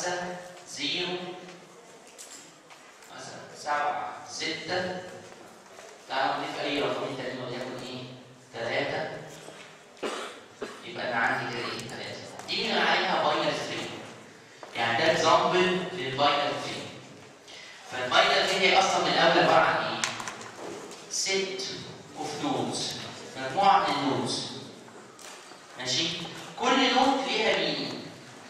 خمسة زيرو مثلا سبعة ستة تعالوا نضيف أي رقمين تانيين وليكن إيه؟ تلاتة يبقى أنا عندي كده إيه؟ تلاتة دي بنقول عليها باينري سترينج يعني ده اكزامبل للباينري سترينج فالباينري سترينج هي أصلا من الأول عبارة عن إيه؟ set of nodes مجموعة من النودز ماشي كل نود ليها مين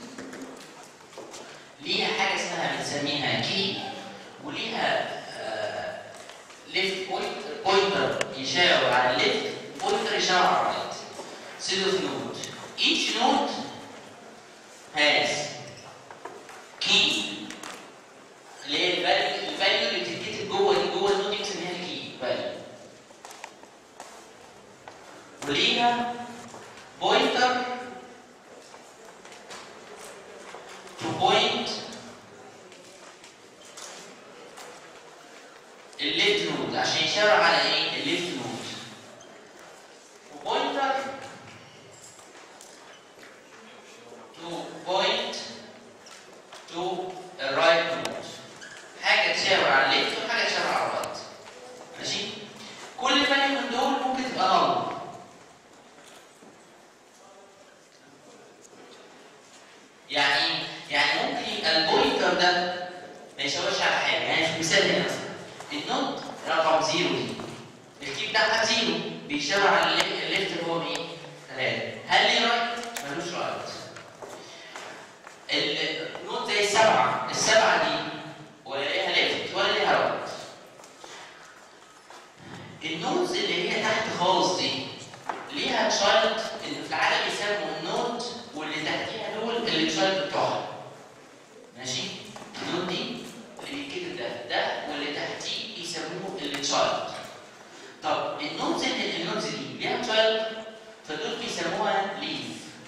ليها حاجة اسمها بنسميها كي وليها ليفت بوينتر يشاور على الليفت بوينتر يشاور على الرايت set of node each node has key اللي هي الفاليو الفاليو اللي بتتكتب جوه جوه النود دي بنسميها كي فاليو وليها بوينتر to point الليفت نود عشان يشاور على ايه؟ الليفت نود وبوينتر to point to الرايت نود حاجه تشاور على الليفت وحاجه تشاور على الرايت ماشي؟ كل فاليو من دول ممكن تبقى نل يعني يعني ممكن يبقى البوينتر ده ما يشاورش على حاجه يعني في مثال هنا مثلا النود رقم زيرو دي الكي بتاعها زيرو بيشاور على الليفت الليفت اللي هو مين؟ ثلاثه هل ليه رايت؟ ملوش رايت النود زي السبعه السبعه دي ولا ليها ليفت ولا ليها رايت النودز اللي هي تحت خالص دي ليها تشايلد اللي في العالم يسموا النود واللي تحتيها دول اللي تشايلد بتوعها ماشي النود دي اللي بيتكتب ده ده واللي تحتيه يسموه اللي تشايلد طب النودز اللي النودز دي ليها تشايلد فدول بيسموها ليف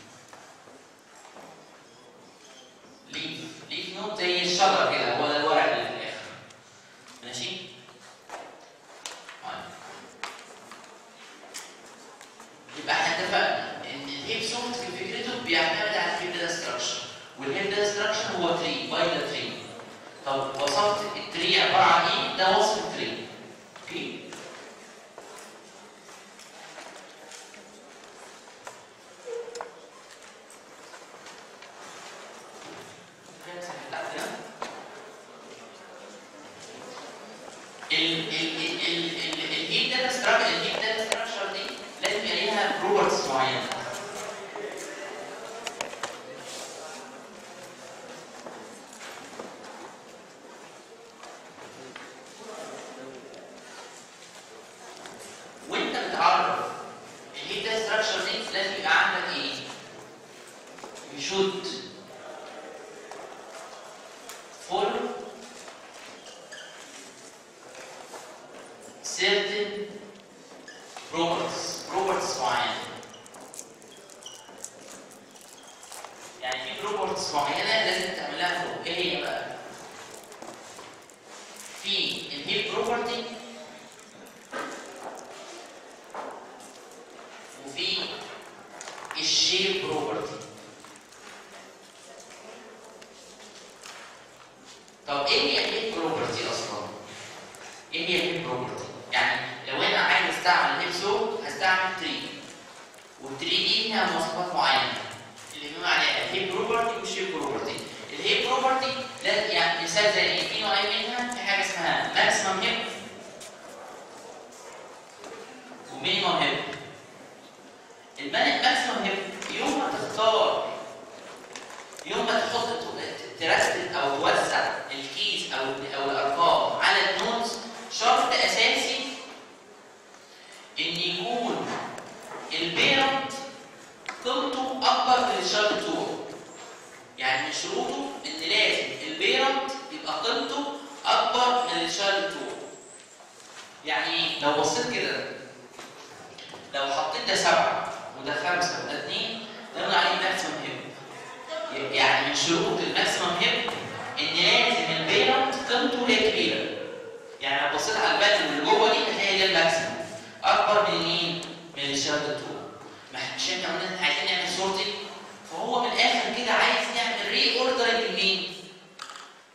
ليف ليف نود زي الشجر كده هو ده الورق اللي في الاخر ماشي طيب. يبقى احنا اتفقنا ان الهيب سوفت في فكرته بيعتمد على الهيب داتا ستراكشر والهيب داتا ستراكشر هو تري باينر تري طب وصفت التري عباره عن ايه؟ ده وصف التري اوكي الهيب داتا ستراكشر الهيب داتا ستراكشر دي لازم يبقى ليها بروبرتيز معينه وانت بتعرف الهيب داتا ستراكشر دي لازم يبقى عندك ايه؟ You should follow certain properties properties معينة يعني في properties معينة لازم تعملها فوق ايه هي بقى؟ في الهيب بروبرتي وفي الشيب بروبرتي طب ايه هي الهيب بروبرتي اصلا؟ ايه هي الهيب بروبرتي؟ يعني لو انا عايز استعمل هيب سورت هستعمل تري والتري دي ليها مواصفات معينه اللي بنقول عليها الهيب بروبرتي والشيب بروبرتي الهيب بروبرتي لا يعني مثال زي ايه؟ في نوعين منها في حاجه اسمها ماكسيمم هيب ومينيمم هيب الماكسيمم هيب يوم ما تختار يوم ما تحط ترتب او توزع الكيز او او الارقام على النودز شرط اساسي ان يكون البيرنت قيمته اكبر من الشرط بتوعه يعني من شروطه ان لازم البيرنت يبقى قيمته اكبر من الشرط بتوعه يعني لو بصيت كده لو حطيت ده سبعه وده خمسه وده اثنين ده بنقول عليه ماكسيمم هيب يعني من شروط الماكسيمم هيب ان لازم البيرنت قيمته هي كبيره يعني لو بصيت على الباتن اللي جوه دي هتلاقي ده الماكسيمم اكبر من مين؟ من الشارت بتوعه ما احنا عشان احنا قلنا عايزين نعمل سورتنج فهو من الاخر كده عايز نعمل ري اوردرنج لمين؟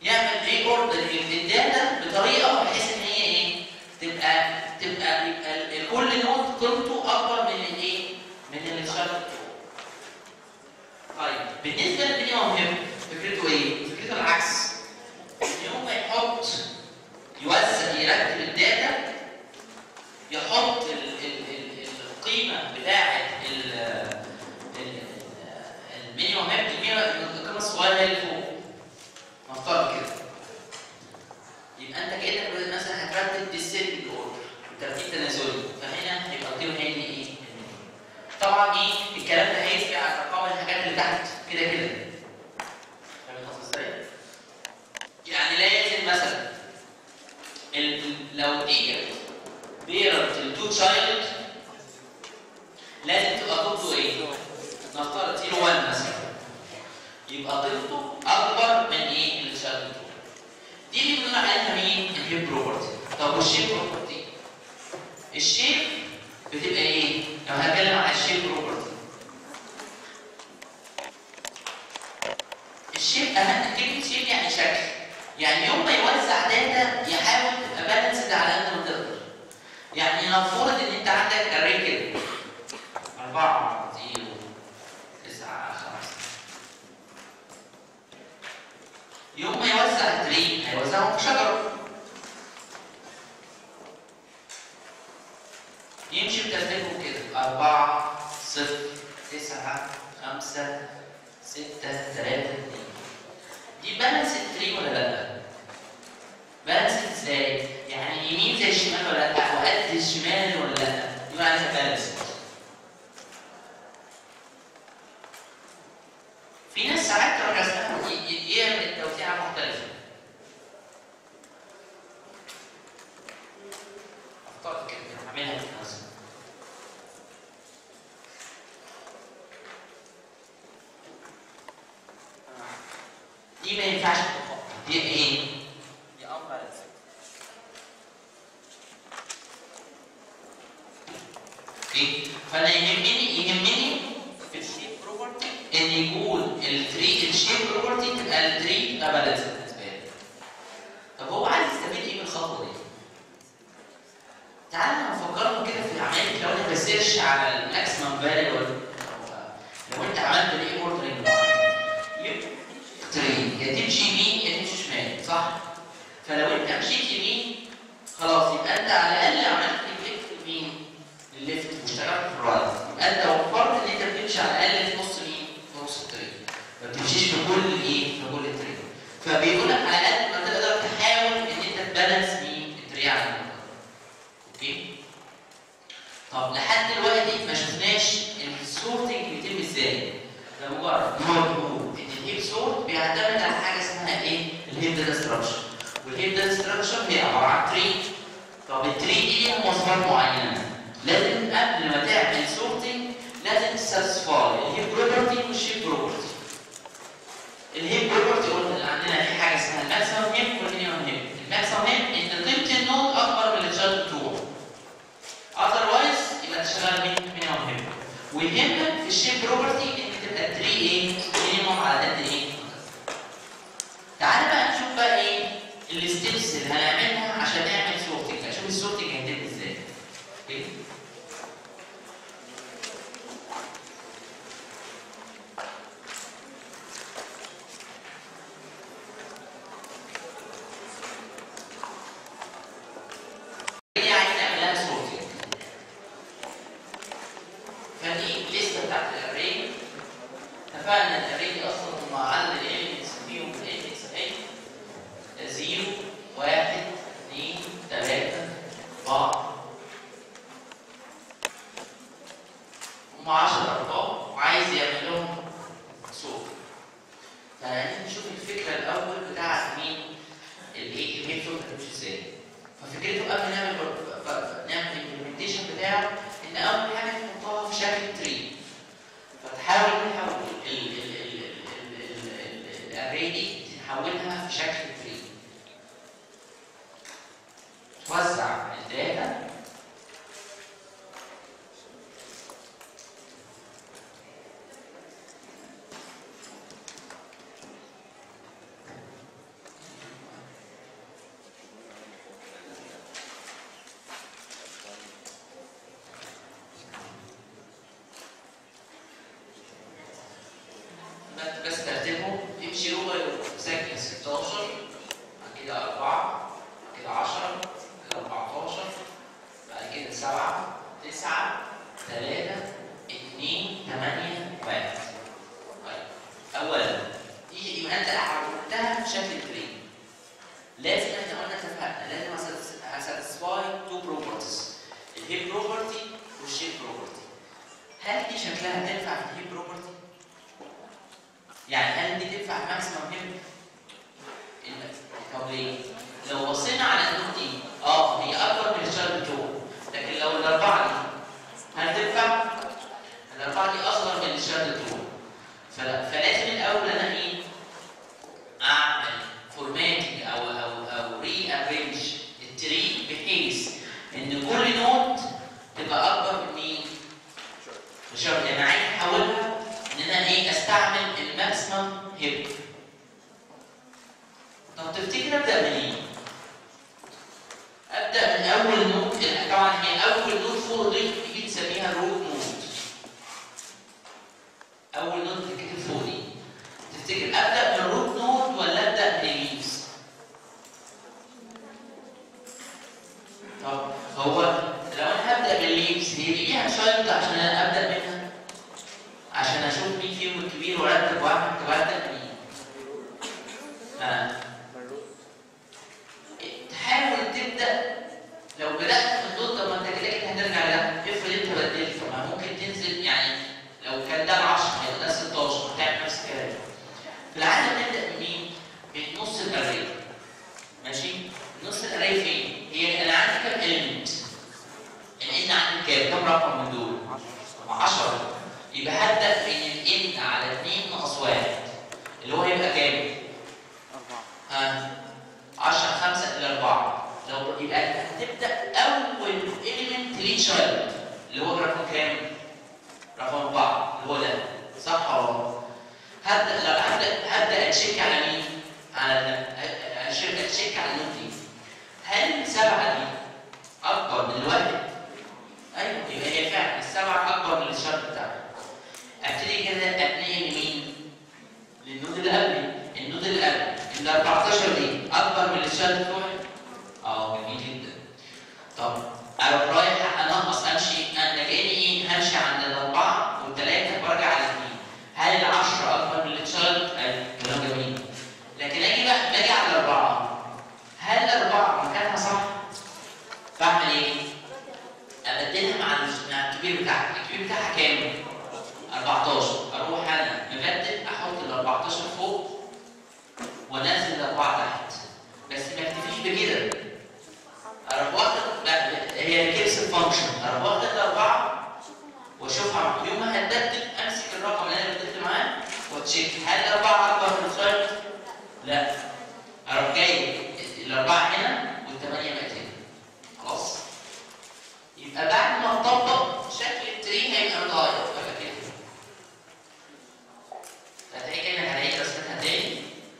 يعمل ري اوردر للداتا بطريقه بحيث ان هي ايه تبقى تبقى يبقى ال- كل نود قيمته اكبر من الايه من اللي اتشرط طيب بالنسبه للمينيمم هيب فكرته ايه فكرته العكس ان هو يحط يوزع يرتب الداتا يحط ال- ال- ال- القيمه بتاعه ال- ال- المينيمم هيب المينيمم القيمه الصغيره هي اللي فوق نفترض كده يبقى انت كانك مثلا هترتب ديسيبل اوردر ترتيب تنازلي فهنا هيبقى القيمه هي اللي ايه؟ طبعا ايه الكلام ده هيسبق على ارقام الحاجات اللي تحت كده كده فاهم القصد ازاي؟ يعني لازم مثلا ال- ال- لو دي بيرنت التو تشايلد لازم تبقى قيمته ايه؟ نفترض 0 1 مثلا يبقى قيمته اكبر من ايه اللي تشايلد دي اللي بنقول عليها مين؟ الهيب بروبرتي طب والشيب بروبرتي الشيب بتبقى ايه؟ لو هتكلم على الشيب بروبرتي الشيب اهم كلمه شيب يعني شكل يعني يوم ما يوزع داتا يحاول تبقى بالانسد على قد ما تقدر يعني نفترض ان انت عندك اري كده 4 0 9 5 يوم ما يوزع تري هيوزعهم في شجره يمشي بترتيبهم كده 4 0 9 5 6 3 2 دي بالانس تري ولا لا؟ بالانس ازاي؟ يعني يمين زي الشمال ولا لا؟ وقد الشمال ولا لا؟ دي معناها بالانس في ناس ساعات تروح رسمها ي- ي- يعمل التوزيعة مختلفة. اخترت كده هعملها كده مثلا. دي ما ينفعش تطبق دي ايه؟ دي unbalanced. اوكي فانا يهمني يهمني في الشيب بروبرتي ان يكون التري الشيب بروبرتي تبقى التري ده بالانس بالنسبه لي طب هو عايز يستفيد ايه من الخطوه دي؟ تعالى نفكرنا كده في عمليه لو انا بسيرش على الماكسيمم فاليو لو انت عملت ري اوردرنج يبقى تري يا تمشي يمين يا تمشي شمال صح؟ فلو انت مشيت يمين خلاص يبقى انت على الاقل عملت كليك في مين؟ الليفت واشتغلت في الرايت يبقى انت وفرت ان انت بتمشي على الاقل في نص مين؟ في نص الطريق ما بتمشيش في كل ايه؟ في كل الطريق فبيقول لك على قد ما تقدر تحاول ان انت تبالانس مين؟ الطريق على المنطقه اوكي؟ طب لحد دلوقتي ما شفناش السورتنج بيتم ازاي؟ ده مجرد مجهود ان الهيب سورت بيعتمد على حاجه اسمها ايه؟ الهيب داتا ستراكشر والهيب داتا ستراكشر هي عباره عن تري طب التري دي ليها مواصفات معينه لازم قبل ما تعمل سورتنج لازم تساتسفاي الهيب بروبرتي والشيب بروبرتي الهيب بروبرتي قلنا اللي عندنا في حاجه اسمها الماكسيمم هيب والمينيمم هيب الماكسيمم هيب ان قيمه النود اكبر من التشارج بتوعه اذروايز يبقى تشتغل مينيمم هيب ويهمك في الشيب بروبرتي ان تبقى التري ايه مينيمم على قد ايه تعالى بقى نشوف بقى ايه الستبس اللي هنعملها عشان نعمل سورتنج اشوف السورتنج هيتم ازاي اوكي هي عايز نعملها سورتنج فدي لسه بتاعت الاري اتفقنا ان الاري دي اصلا هم عدد الاليمنتس فيهم الاليمنتس اهي 0 1 2 3 4 هم 10 ارقام وعايز يعمل لهم صوت فعايزين نشوف الفكره الاول بتاعت مين الايه الهيب صوت هتمشي ازاي ففكرته قبل نعمل ف- ف- نعمل الامبلمنتيشن بتاعه ان اول حاجه نحطها في شكل تري فتحاول نحول الاري دي نحولها في شكل تري توزع الداتا شكلها تنفع في الهيب بروبرتي؟ يعني هل دي تنفع ماكسيمم هيب؟ طب ليه؟ لو بصينا على النوت دي اه هي اكبر من الشارب بتوعه لكن لو الاربعه دي هل تنفع؟ الاربعه دي اصغر من الشارب بتوعه فلا- فلازم الاول انا ايه؟ اعمل فورماتنج او او او ري ارينج التري بحيث ان كل نوت تبقى اكبر من مين؟ الشارب يعني عايز احولها ان انا ايه استعمل الماكسيمم هيب طب تفتكر ابدا منين؟ ابدا من اول نوت طبعا هي اول نوت فوق دي دي بنسميها الروت نوت اول نوت بتتكتب فوق دي تفتكر ابدا من الروت نوت ولا ابدا من الليفز؟ طب هو لو انا هبدا بالليفز هي دي ليها شايلد عشان انا ابدا منها عشان اشوف مين فيهم الكبير وارتب واحد وارتب مين ها تحاول تبدا لو بدات من دول طب ما انت كده كده هترجع لها افرض انت بدلت طب ما ممكن تنزل يعني لو كان ده ال 10 هيبقى ده 16 هتعمل نفس الكلام في العاده بنبدا بمين؟ من نص الاري ماشي؟ نص الاري فين؟ هي انا عندي كام element؟ الان عندي كام؟ كام رقم من دول؟ 10 يبقى هبدا من الان على 2 ناقص 1 اللي هو هيبقى كام؟ ها 10 5 الى 4 لو يبقى هتبدا اول element ليه child اللي هو رقم كام؟ رقم 4 اللي هو ده صح ولا غلط؟ هبدا لو هبدا هبدا اتشيك على مين؟ على اتشيك اتشيك على النوت دي هل السبعه دي اكبر من الواحد؟ ايوه يبقى هي فعلا السبعه اكبر من الشرط بتاعها ابتدي كده اتنقل لمين؟ للنود اللي قبلي النود اللي قبلي ال 14 دي اكبر من الشرط بتوعي؟ اه جميل جدا طب اروح رايح انقص امشي انا كاني ايه همشي عند الاربعه والثلاثه وارجع على اثنين هل العشره اكبر من التشارت؟ ايوه كلام جميل لكن اجي بقى باجي على الاربعه هل الاربعه مكانها صح؟ بعمل ايه؟ ابدلها مع ال- مع الكبير بتاعها، الكبير بتاعها كام؟ 14 اروح انا مبدل احط ال 14 فوق وانزل الاربعه تحت بس ما اكتفيش بكده اروح واخد لا هي ريكيرسيف فانكشن اروح واخد الاربعه واشوفها يوم ما هتبدل امسك الرقم اللي انا بدلت معاه واتشيك هل الاربعه اكبر من الفرد؟ لا اروح جاي الاربعه هنا والثمانيه بقت هنا خلاص يبقى بعد ما اطبق شكل التري هيبقى متغير يبقى كده هتلاقي كده هلاقي رسمتها تاني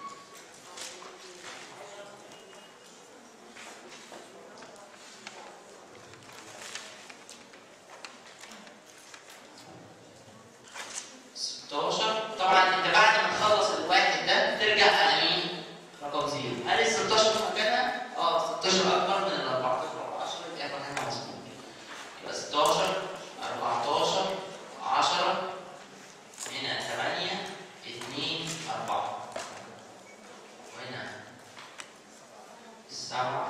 ستاشر طبعا انت بعد ما تخلص الواحد ده ترجع على مين؟ رقم زيرو هل ال 16 في مكانها؟ اه 16 اكبر من ال 14 14 يبقى مكانها مظبوط يبقى 16 14 10 هنا 8 2 4 وهنا 7 1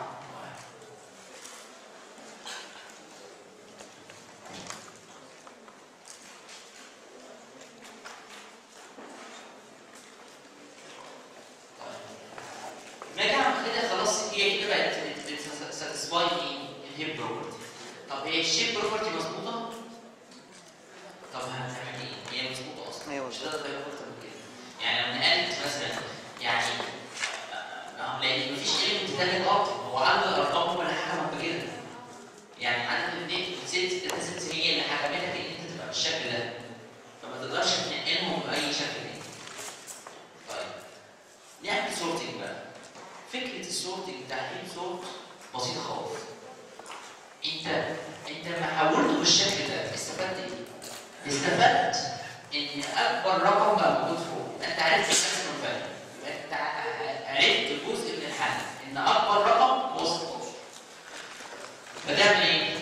ما كان كده خلاص هي كده بقت ساتسفاي الهيب بروبرتي طب هي الشيب بروبرتي مظبوطه؟ طب هنعمل ايه؟ هي مظبوطه اصلا أيوة. مش هتقدر تغير اكتر من كده يعني لو نقلت مثلا يعني آه، لان مفيش ايلمنت تاني ضابط هو عدد الارقام هو اللي حكمك بكده يعني عدد الاثنين ست ست هي اللي حكمتك ان انت تبقى بالشكل ده فما تقدرش تنقلهم باي شكل تاني طيب نعمل سورتنج بقى فكره السورتنج بتاع الهيب سورت بسيطه خالص انت انت لما حولته بالشكل ده استفدت ايه؟ استفدت ان اكبر رقم بقى موجود فوق انت عرفت الماكسيمم فاليو يبقى انت ع- عرفت جزء من الحل ان اكبر رقم هو 16 فتعمل ايه؟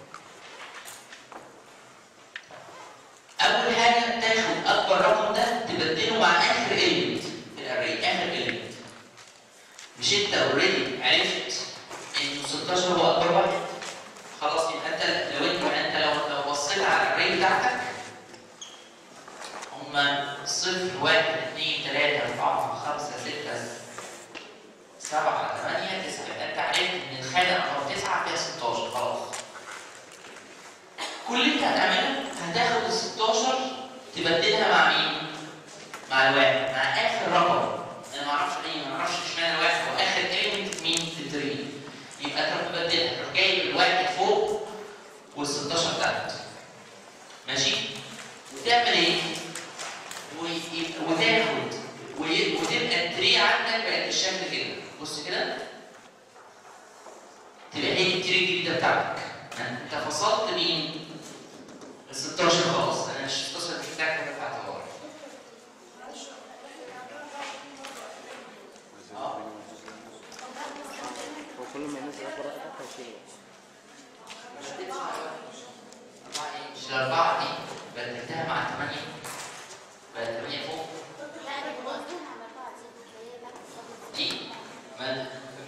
اول حاجه تاخد اكبر رقم ده تبدله مع اخر ايلمنت في الاري اخر ايلمنت مش انت اوريدي عرفت ان 16 هو اكبر واحد خلاص يبقى انت لو انت انت لو لو بصيت على الاري بتاعتك هما صفر واحد اثنين ثلاثة أربعة خمسة ستة سبعة ثمانية تسعة يبقى أنت عرفت إن الخانة رقم تسعة فيها 16 خلاص كل اللي أنت هتعمله هتاخد ال 16 تبدلها مع مين؟ مع الواحد مع آخر رقم أنا ما أعرفش ليه ما أعرفش اشمعنى الواحد هو آخر كلمة مين في التري يبقى تروح تبدلها تروح جايب الواحد فوق وال 16 تحت ماشي؟ وتعمل ايه؟ وي- وتاخد وي- وتبقى التري عندك بقت بالشكل كده بص كده تبقى هي التري الجديده بتاعتك انت فصلت مين؟ ال 16 خلاص انا مش 16 مش بتاعك حاجه بتاعت ورا اه هو كل ما ينزل اخر واحد هيشيله أربعة إيه؟ مش الأربعة دي بدلتها مع الثمانية بقت ثمانية فوق دي ما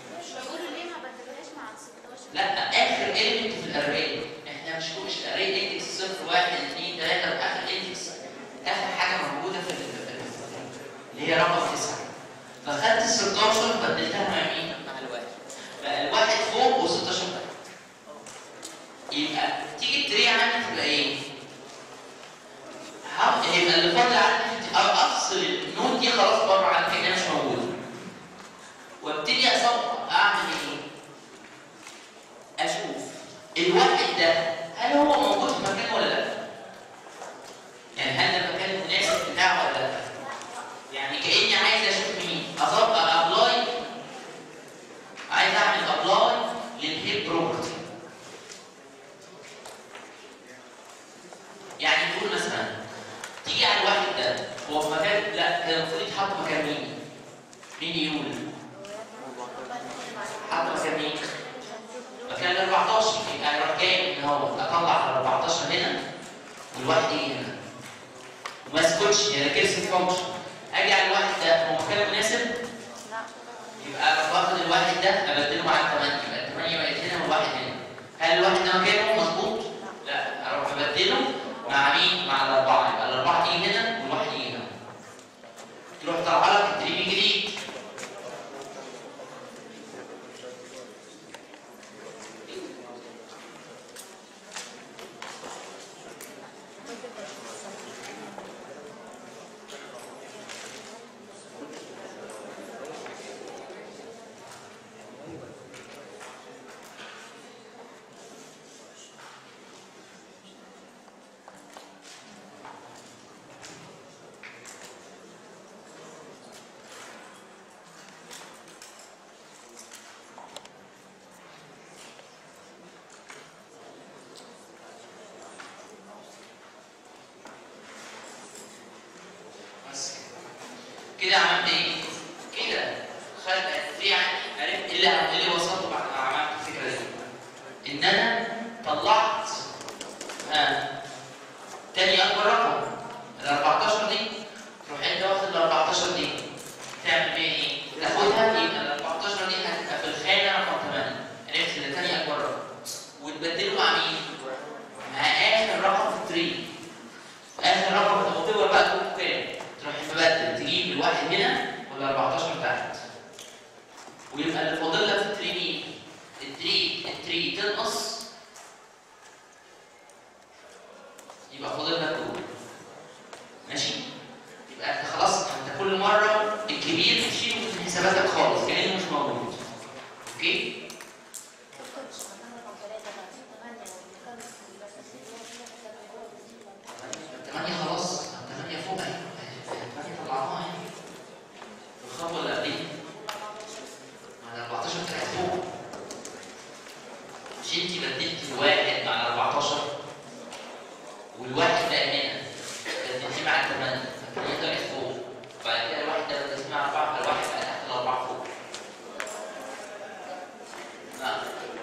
لا اخر element في الاري احنا مش مش الاري اندكس صفر واحد اثنين ثلاثه واخر اندكس اخر حاجه موجوده في ال- في ال- اللي هي رقم تسعه فخدت ال 16 بدلتها مع مين؟ مع الواحد بقى الواحد فوق و 16 تحت يبقى تيجي التري عندي تبقى ايه؟ ه- يبقى اللي فاضل عندي أو افصل النون دي خلاص بره عن كانها مش موجوده وابتدي اصور اعمل ايه؟ اشوف الواحد ده هل هو موجود في مكانه ولا لا؟ يعني هل ده المكان المناسب بتاعه ولا لا؟ يعني كاني عايز اشوف مين؟ اطبق ابلاي عايز اعمل ابلاي للهيب بروبرتي يعني نقول مثلا تيجي على الواحد ده هو في مكان لا كان المفروض يتحط مكان مين؟ مين يقول؟ حط مكان مين؟ مكان ال 14 يبقى اروح جاي من هو اطلع ال 14 هنا والواحد يجي هنا وما اسكتش هي كيرسي فانكشن اجي على الواحد ده هو مكان مناسب يبقى اروح واخد الواحد ده ابدله مع الثمانيه يبقى الثمانيه بقت هنا والواحد هنا هل الواحد ده مكانه مظبوط؟ لا اروح ابدله مع مين؟ مع الاربعه يبقى الاربعه تيجي هنا والواحد يجي هنا تروح طالعه لك التريم الجديد بس كده عملت ايه؟ كده خدت في عرفت اللي اللي وصلته بعد ما عملت الفكره دي ان انا طلعت ها تاني اكبر رقم ال 14 دي تروح انت واخد ال 14 دي تعمل بيها ايه؟ تاخدها يبقى ال 14 دي هتبقى في الخانه رقم 8 عرفت ده تاني اكبر رقم وتبدله مع مين؟ مع اخر رقم في التري اخر رقم هتبقى بقى كله كام؟ تروح مبدل تجيب الواحد هنا ولا 14 تحت ويبقى اللي فاضل لك في التري مين؟ التري التري تنقص يبقى فاضل لك دول ماشي؟ يبقى انت خلاص انت كل مره الكبير تشيله من حساباتك خالص كانه مش موجود اوكي؟ الثمانية خلاص الثمانية فوق اهي الثمانية طلعناها اهي الخطوة اللي قبليها مع ال 14 طلعت فوق مش انت بدلت الواحد مع ال 14 والواحد بقى هنا بدلتيه مع الثمانية فالثمانية طلعت فوق وبعد كده الواحد ده بدلتيه مع الأربعة فالواحد بقى تحت الأربعة فوق نعم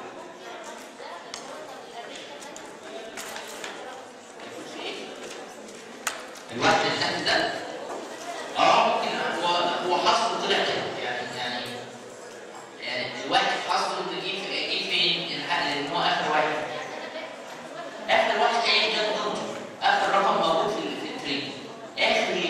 الواحد اللي تحت ده اه ممكن هو هو حصره طلع كده يعني يعني يعني الواحد حصره اللي جه في جه فين الحق لان هو اخر واحد اخر واحد ايا كان ضمن اخر رقم موجود في ال- في التري اخر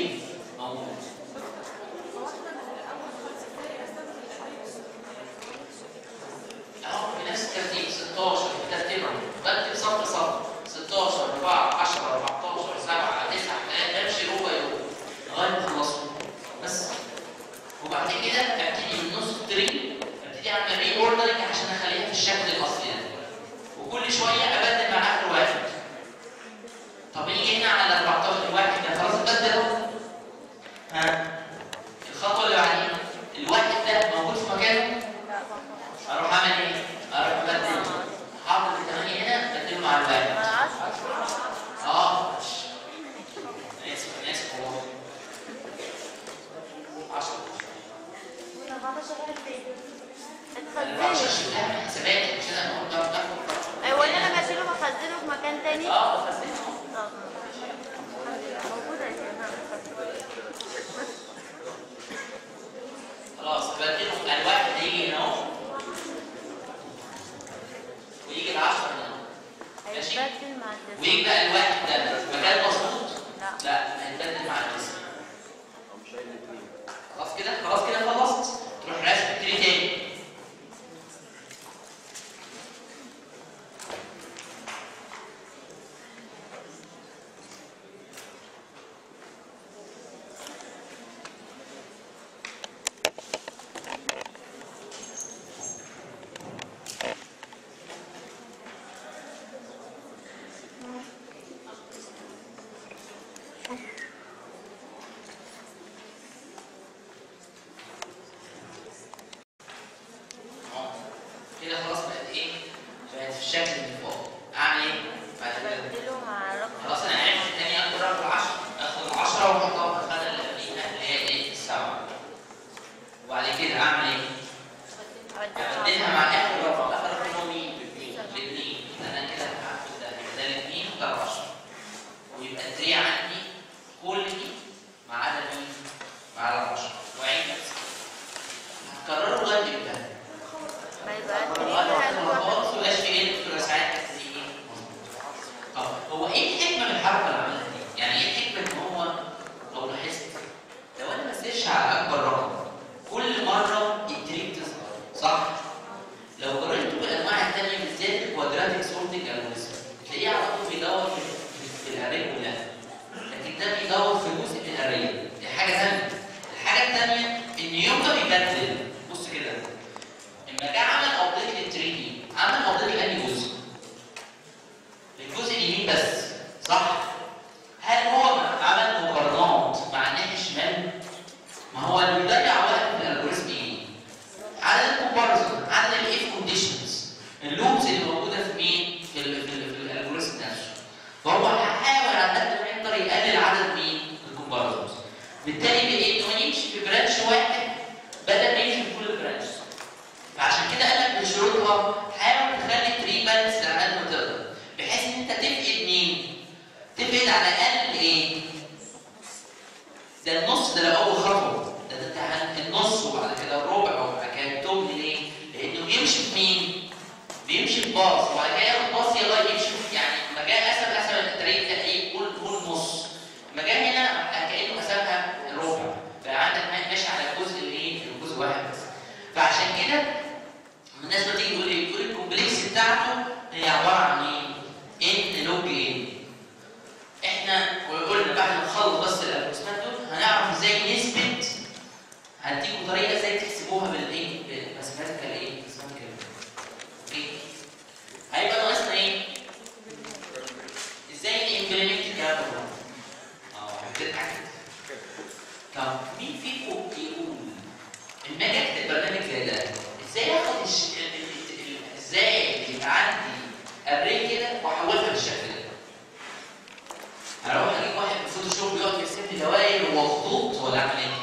14000 فين؟ انا ما بعرفش اتخزنوا اشيل لها حسابات مش انا بقول ده ده ايوه ولا انا بشيله بخزنه في مكان تاني؟ اه اه بخزنها الحمد لله موجودة يا شيخ خلاص بديلهم الواحد هيجي هنا اهو ويجي ال 10 هنا اهو ماشي. هيتبدل مع التسعة ويجي بقى الواحد ده مكان مظبوط لا لا هيتبدل مع التسعة خلاص كده خلاص كده خلصت تروح راسم التري تاني اهو كده خلاص بقت ايه؟ بقت في الشكل اللي فوق اعمل ايه؟ بعد كده بدله مع رقم خلاص انا عرفت تاني اخد رقم 10 اخد 10 واحطها في الخانه اللي قبليها اللي هي ايه؟ السبعه وبعد كده اعمل ايه؟ ابدلها مع اخر رقم اخر رقم هو مين؟ الاثنين انا كده هاخد ده يبقى ده الاثنين وده 10 ويبقى التري عندي كل دي ما عدا مين؟ ما عدا 10 وعين نفسي هتكرروا لغايه امتى؟ ما يبقى التريد خلاص هتروح بلاش في ايه تبقى ساعات تحسي ايه طب هو ايه الحكمه من الحركه اللي عملها دي؟ يعني ايه الحكمه ان هو لو لاحظت لو انا ما اسيرش على اكبر رقم كل مره التريك تظهر صح؟ لو قارنته بالانواع الثانيه بالذات الكوادراتيك سورتنج الجوريزم تلاقيه على طول بيدور في في- في الاري كلها لكن ده بيدور في جزء من الاري دي حاجه ثانيه الحاجه الثانيه ان يوم ما بيبدل بص كده لما جه عمل ابديت للتريدي عمل ابديت لاني جزء الجزء اليمين بس صح هل هو عمل مقارنات مع الناحيه الشمال ما هو اللي بيضيع وقت في الالجوريزم ايه عدد الكومباريزون عدد الاف كونديشنز اللوبز اللي موجوده في مين في ال في, ال في الالجوريزم نفسه فهو هيحاول على قد ما يقدر يقلل عدد مين الكومباريزونز بالتالي بايه انه يمشي في برانش واحد بدل ما يمشي في كل البرانش فعشان كده قال لك من شروطها حاول تخلي التري بالانس على قد ما تقدر بحيث ان انت تفقد مين؟ تفقد على الاقل ايه؟ ده النص ده لو اول خطوه ده ده انت عن- النص وبعد كده الربع وبعد كده التمن ليه؟ لانه بيمشي في مين؟ بيمشي في باص وبعد كده ياخد باص يلا يمشي في يعني لما جه قسم قسم التري ده ايه؟ قول قول نص لما جه هنا كانه قسمها ربع بقى عندك ماشي على الجزء اللي ايه؟ الجزء واحد بس فعشان كده الناس بتيجي تقول ايه؟ تقول الكومبلكس بتاعته هي عباره عن ايه؟ ان لوج ان احنا قلنا بعد ما نخلص بس الالجوريزمات دول هنعرف ازاي نثبت هديكم طريقه ازاي تحسبوها بالايه؟ بالماثيماتيكال ايه؟ ماثيماتيكال اوكي؟ هيبقى ناقصنا ايه؟ ازاي نمبلمنت الكلام ده؟ اه بتضحك طب مين فيكم يقول لما اجي اكتب برنامج زي ده ازاي اخد الش... ال- ال- ال- ازاي يبقى عندي اري كده واحولها بالشكل ده هروح اجيب واحد من فوتوشوب يقعد يرسم لي دوائر وخطوط ولا اعمل ايه؟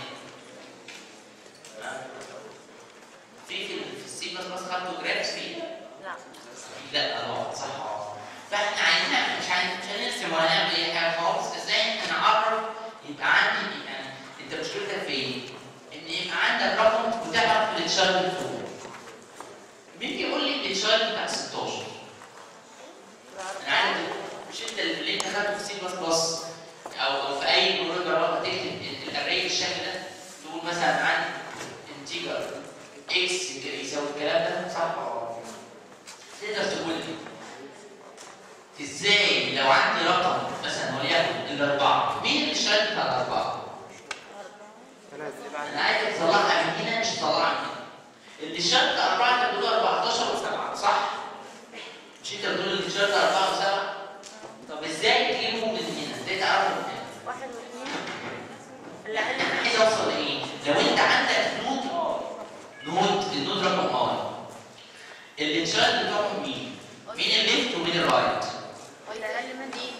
ها؟ في في ال- في السي بلس بلس خدتوا جرافس فيه؟ لا لا اه صح اه فاحنا عايزين نعمل- مش عايزين مش هنرسم ولا نعمل اي حاجه خالص ازاي احنا نعرف يبقى عندي يعني انت مشكلتك في ايه؟ ان يبقى عندك رقم وتعرف التشايلد فوق مين يقول لي التشايلد بتاع 16 انا عارف مش انت اللي انت خدته في سي بلس بلس او او في اي بروجرام هتكتب الاري بالشكل ده تقول مثلا عندي انتيجر اكس يساوي الكلام ده صح ولا تقدر تقول لي ازاي لو عندي رقم مثلا وليكن الاربعه مين اللي اشتغل بتاع الاربعه؟ انا عايز اطلعها من هنا مش اطلعها من هنا اللي شرط اربعه انت بتقول 14 و7 صح؟ مش انت بتقول اللي شرط اربعه و7 طب ازاي تجيبهم من هنا؟ ازاي تعرفوا من هنا؟ واحد واثنين اللي انا اقل عايز اوصل لايه؟ لو انت عندك نود نود النود رقم ار اللي اتشال بتاعهم مين؟ مين الليفت ومين الرايت؟ اللي اقل من دي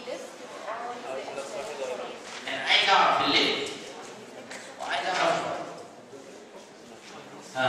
انا عايز اعرف الليفت وعايز اعرف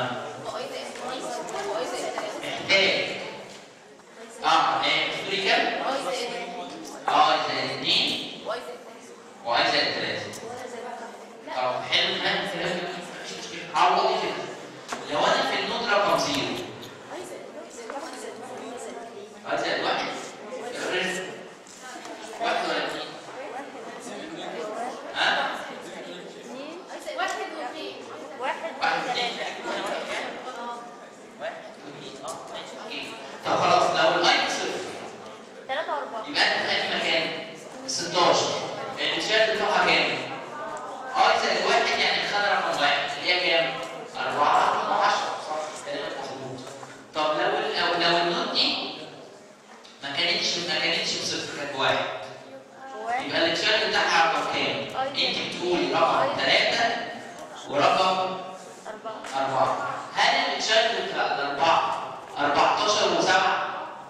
زائد واحد يعني خد رقم واحد اللي هي كام؟ 4 10 صح كلامك مظبوط طب لو لو لو النوت دي ما كانتش ما كانتش بصفر كانت واحد واحد يبقى التشارت بتاعها رقم كام؟ أي. انت بتقولي رقم ثلاثة ورقم أربعة أربعة هل التشارت بتاع الأربعة 14 وسبعة؟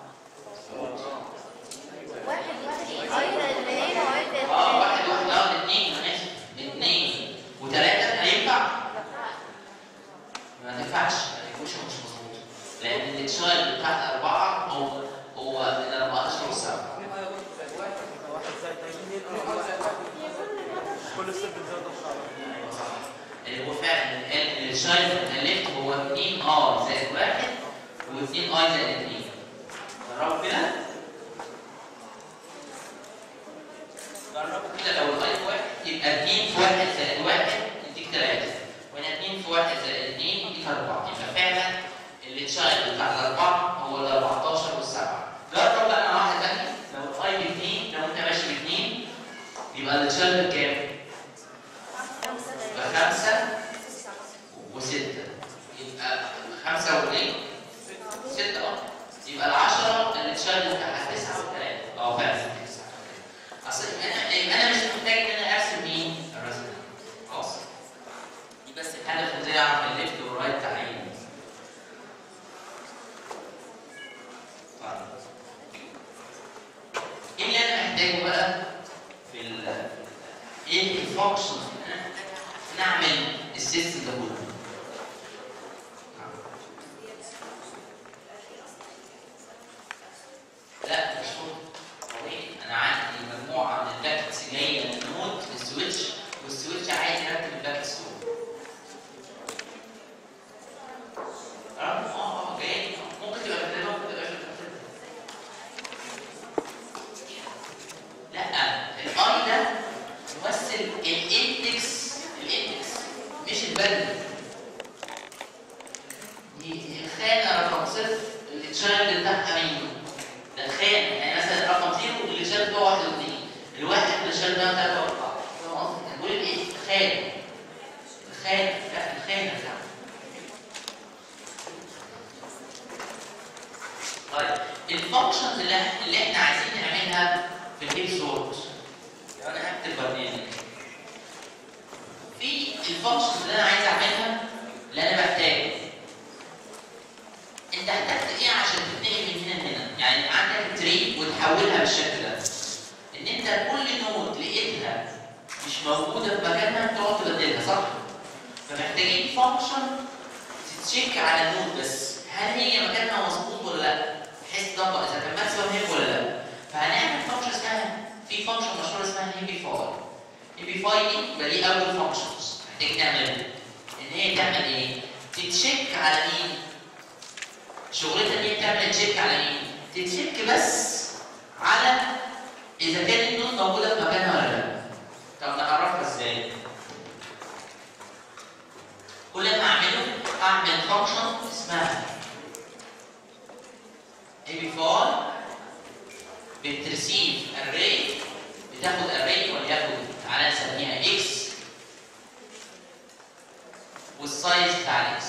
واحد واحد أيضا اللي هنا وأيضا اه واحد واحد اه الاثنين انا اسف اثنين وثلاثة هينفع؟ ما تنفعش الإيكويشن مش مظبوط لأن التشارت بتاع أربعة هو هو ال 14 والسبعة واحد زائد اثنين كل ستة بتزود ايوه صح اللي هو فعلا ال- الشايف الليفت هو 2 ار زائد 1 و2 اي زائد 2 جربوا كده جربوا كده لو الاي في 1 يبقى 2 في 1 زائد 1 يديك 3 وهنا 2 في 1 زائد 2 يديك 4 يبقى فعلا التشايلد بتاع الاربعه هو ال 14 والسبعه جرب بقى مع واحد ثاني لو الاي ب 2 لو انت ماشي ب 2 يبقى التشايلد كام؟ يبقى خمسة وستة يبقى خمسة واثنين ستة اه يبقى العشرة اللي اتشالت بتاعها تسعة وثلاثة اه فعلا تسعة أصل أنا يبقى أنا مش محتاج إن أنا أرسم مين؟ الرسم ده. خلاص دي بس الهدف إزاي أعرف الليفت والرايت بتاعي طيب إيه اللي أنا محتاجه بقى في ال ايه الفانكشن نعمل السيستم ده كله لا مش هو طبيعي انا عندي مجموعه من الباكتس جايه من النود للسويتش والسويتش عايز يرتب الباكتس دول اه اه جاي ممكن تبقى كده ممكن تبقى كده لا الاي ده يمثل الاندكس الاندكس مش البند دي الخانه رقم صفر اللي اتشال بتاعها مين؟ ده الخانه يعني مثلا رقم زيرو اللي شال ده واحد واثنين الواحد اللي شال ده ثلاثه واربعه فاهم قصدي؟ انا بقول الايه؟ الخانه الخانه لا الخانه بتاعته طيب الفانكشنز اللي اللي احنا عايزين نعملها في الهيب سورت يعني انا هكتب برنامج في الفانكشنز اللي انا عايز اعملها اللي انا محتاجه انت احتجت ايه عشان تتنقل من هنا لهنا يعني عندك تري وتحولها بالشكل ده ان انت كل نود لقيتها مش موجوده في مكانها تقعد تبدلها صح فمحتاجين فانكشن تتشيك على النود بس هل هي مكانها مظبوط ولا لا بحيث تطبق اذا كان ماكسيمم هيب ولا لا فهنعمل فانكشن اسمها في فانكشن مشهوره اسمها هيبي فاي هيبي فاي دي يبقى دي اول فانكشنز محتاج نعملها ان هي تعمل ايه؟ تتشيك على مين؟ شغلتها ان هي تعمل تشيك على مين؟ تتشيك بس على اذا كانت النود موجوده في مكانها ولا لا طب نعرفها ازاي؟ كل اللي هعمله هعمل فانكشن اسمها ايبيفاي بترسيف اري بتاخد اري وليكن تعالى نسميها اكس والسايز بتاع الاكس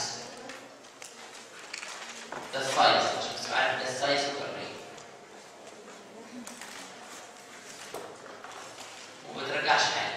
ده السايز عشان تبقى عارف ده السايز بتاع الاري وما بترجعش حاجه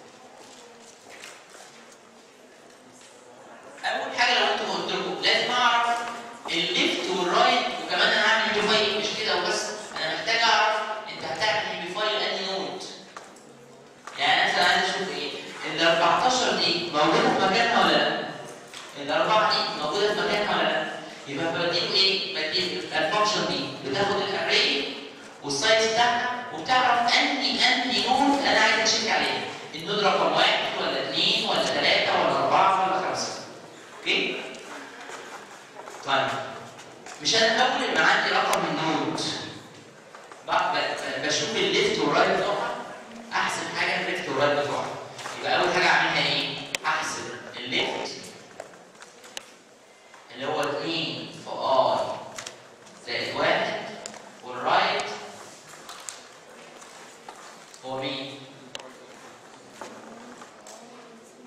اول حاجه لو انتوا قلت لكم لازم اعرف الليفت والرايت وكمان انا هعمل هيبيفاي مش كده وبس انا محتاج اعرف انت هتعمل هيبيفاي لاني نود يعني مثلا عايز اشوف ايه ال 14 دي موجوده في مكانها ولا لا الاربعه دي موجوده في مكانها ولا لا يبقى بديله ايه بديله الفانكشن دي بتاخد الاري والسايز بتاعها وبتعرف انهي انهي نود انا عايز اشيك عليه النود رقم واحد ولا اثنين ولا ثلاثه ولا اربعه ولا خمسه اوكي طيب مش انا اول ما عندي رقم النود ب- ب- بشوف الليفت والرايت بتوعها احسب حاجه الليفت والرايت بتوعها يبقى اول حاجه اعملها ايه؟ احسب الليفت اللي هو 2 في اي زائد واحد والرايت هو مين؟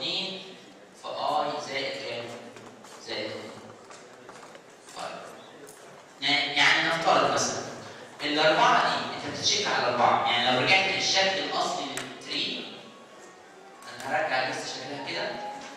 2 في اي زائد كام؟ زائد 2 طيب يعني يعني نفترض مثلا الاربعه دي انت بتتشيك على الاربعه يعني لو رجعت للشكل الاصلي للتري انا هرجع بس شكلها كده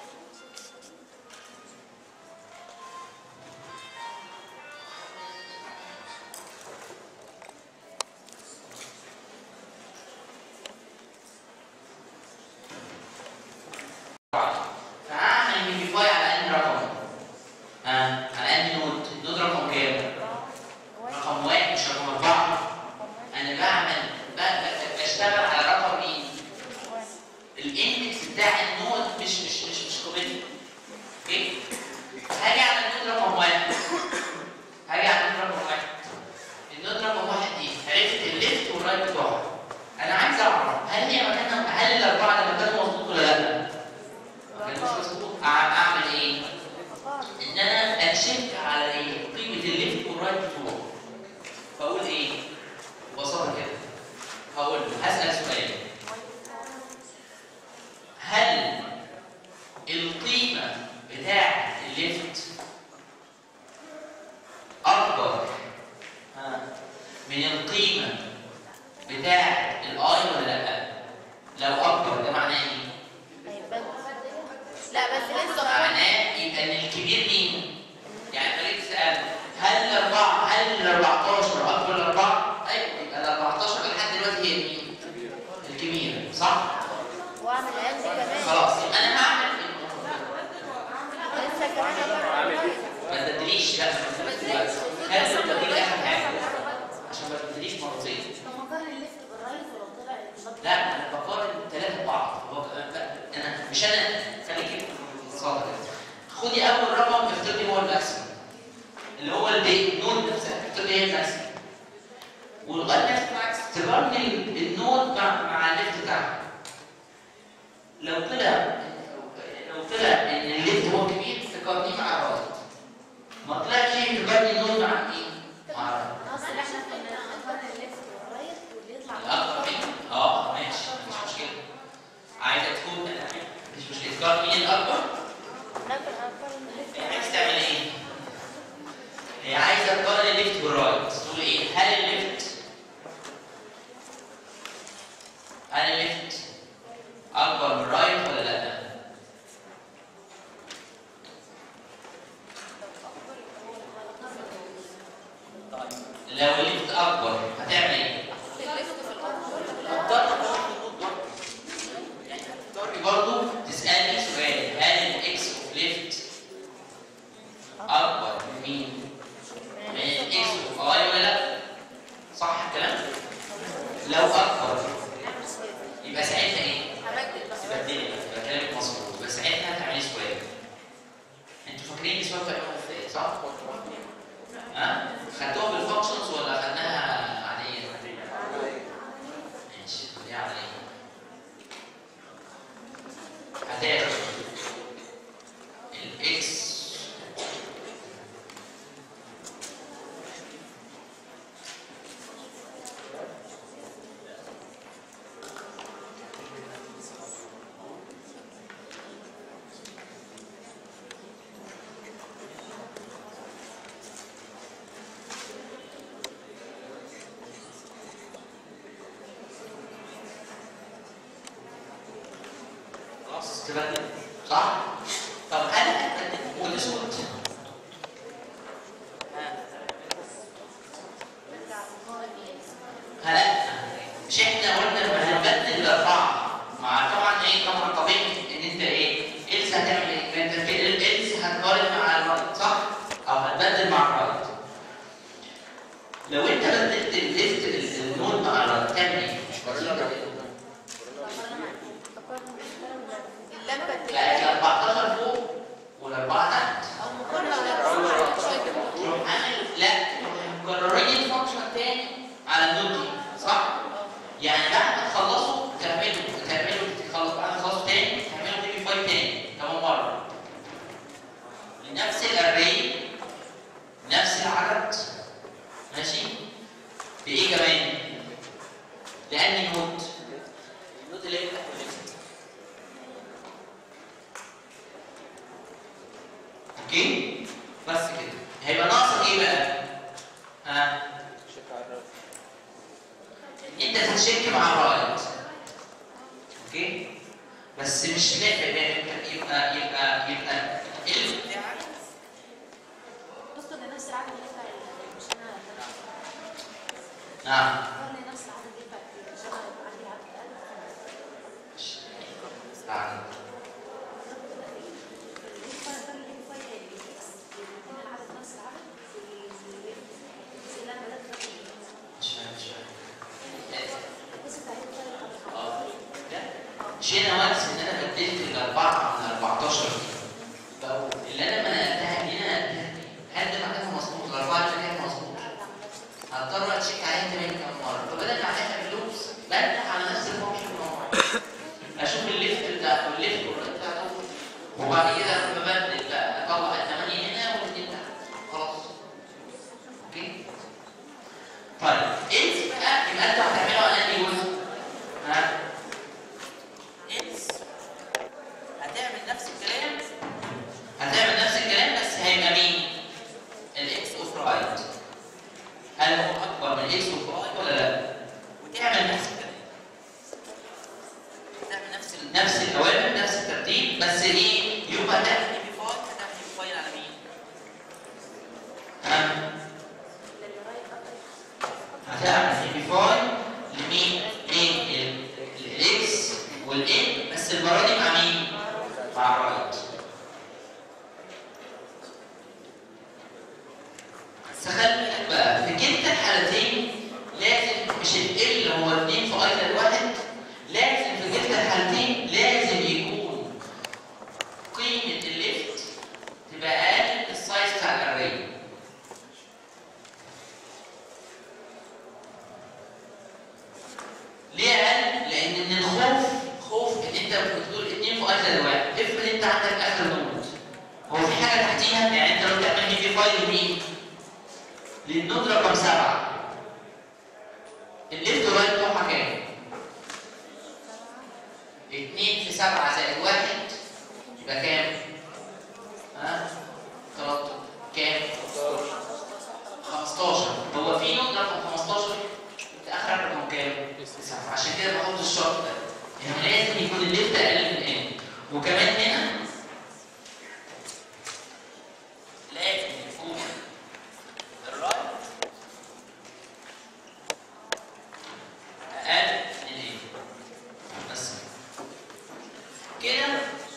فهعمل ميديفاي على انهي رقم؟ ها على انهي نود؟ النود رقم كام؟ رقم واحد مش رقم اربعه انا بعمل ب- ب- بشتغل على رقم مين؟ الاندكس بتاع النود مش مش مش مش كومنت اوكي؟ هاجي على النود رقم واحد هاجي على النود رقم واحد النود رقم واحد دي عرفت الليفت والرايت بتوعها انا عايز اعرف هل هي مكانها هل الاربعه ده مكانه مظبوط ولا لا؟ مكانه مش مظبوط أع- اعمل ايه؟ ان انا اتشيك على ايه؟ قيمه الليفت والرايت بتوعه فاقول ايه؟ ببساطه كده هقول له هسال سؤال هل القيمه بتاعه الليفت اكبر ها، من القيمه بتاعه الاي ولا لا؟ لو اكبر ده معناه ايه؟ لا بس لسه معناه يبقى ان الكبير مين؟ يعني خليك تسال هل الاربعه هل ال 14 اكبر من الاربعه؟ ايوه يبقى ال 14 لحد دلوقتي هي مين؟ الكبيره صح؟ واعمل اقل كمان خلاص يبقى انا هعمل لسه كمان ما تدريش لا هل التدريج اخر حاجه عشان ما تدريش مرتين لا انا بقارن الثلاثه ببعض هو- انا مش انا خليك صادق خدي اول رقم افترضي هو الماكسيمم اللي هو البي نود نفسها افترضي هي الماكسيمم ولغايه ما تبعت تقارني النود مع مع الليفت بتاعها لو طلع لو طلع ان الليفت هو كبير تقارنيه مع الرايت ما طلعش تقارني النود مع مين؟ مع الرايت اصل احنا كنا نقارن الليفت والرايت واللي يطلع الأكبر منه اه ماشي مش مشكلة عايزة تكون مش مشكلة تقارن مين الأكبر؟ نقدر نقارن الليفت هي عايزة تعمل إيه؟ هي عايزة تقارن الليفت بالرايت تقول إيه؟ هل الليفت هل الليفت أكبر من الرايت ولا لأ؟ لو الليفت أكبر هتعمل إيه؟ تضطري برضه تسألني سؤال هل الاكس اوف ليفت اكبر من مين؟ من الاكس اوف اي ولا لا؟ صح الكلام؟ لو اكبر يبقى ساعتها ايه؟ تبدلي يبقى كلامك مظبوط يبقى ساعتها هتعملي سؤال انتوا فاكرين السؤال بتاعكم ازاي صح؟ ها؟ خدتوها بالفانكشنز ولا خدناها عادية؟ ماشي خليها عادية هتاخد الاكس خلاص تبدل صح؟ طب هل والاسود هلا مش احنا قلنا لما هنبدل الاربعه مع طبعا ايه طبعا طبيعي ان انت ايه الس هتعمل ايه؟ انت الس هتقارن مع الرايت صح؟ او هتبدل مع الرايت لو انت بدلت الليفت النود مع الرايت تعمل ايه؟ اللمبه لا التانية ال 14 فوق والاربعه تحت او مقارنه ولا تروح عامل لا مكررين الفانكشن تاني على النود دي صح؟ اوكي بس كده هيبقى ناقصك ايه بقى ها شيك على الراس انت تتشيك مع الرايت اوكي بس مش لا يبقى يبقى يبقى يبقى ال بتاعك بص ده نفس العدد اللي بتاع ال- مش انا نعم قرن نفس العدد اللي بتاع مش انا عندي عدد أقل. استعان. مش فاهم مش فاهم اه ده شيء انا وانس ان انا بدلت الاربعه من 14 بقوا اللي انا ما نقلتها دي انا نقلتها دي هل ده مكانها مظبوط الاربعه اللي مكانها مظبوط هضطر اتشيك عليها تاني كام مره فبدل ما اعملها باللوبس بفتح على نفس الفانكشن مرة اشوف الليفت بتاع والليفت والرايت بتاع ده وبعد كده لما ببدل بقى اطلع الثمانيه هنا والاثنين تحت خلاص اوكي طيب انت بقى يبقى انت هتعمله على انهي جزء؟ ها؟ انس هتعمل نفس الكلام هتعمل نفس الكلام بس هيبقى مين؟ الاكس اوف رايت هل هو اكبر من الاكس اوف رايت ولا لا؟ وتعمل نفس الكلام تعمل نفس ال- نفس الاوامر نفس الترتيب بس ايه؟ يبقى هتعمل اي بي فايل هتعمل اي بي فايل على مين؟ ها؟ هتعمل اي بي فايل لمين؟ مين؟ الاكس والان بس المره دي مع مين؟ مع الرايت بس خلي بالك بقى في كلتا الحالتين لازم مش ال هو 2 في ايضا واحد لازم في كلتا الحالتين لازم يكون قيمة الليفت تبقى أقل من السايز بتاع الأري ليه أقل؟ لأن من الخوف خوف إن أنت بتقول 2 في ايضا واحد افرض أنت عندك آخر نود هو في حاجة تحتيها يعني أنت لو تعمل دي في فايل لمين؟ للنود رقم سبعة الليفت ورايت بتوعها كام؟ 2 في 7 زائد 1 يبقى كام؟ ها؟ 13 كام؟ 15 هو في نود رقم 15 متأخر رقم كام؟ 9 عشان كده بحط الشرط ده انه لازم يكون الليفت اقل من ان وكمان هنا لازم يكون الرايت اقل من ايه بس كده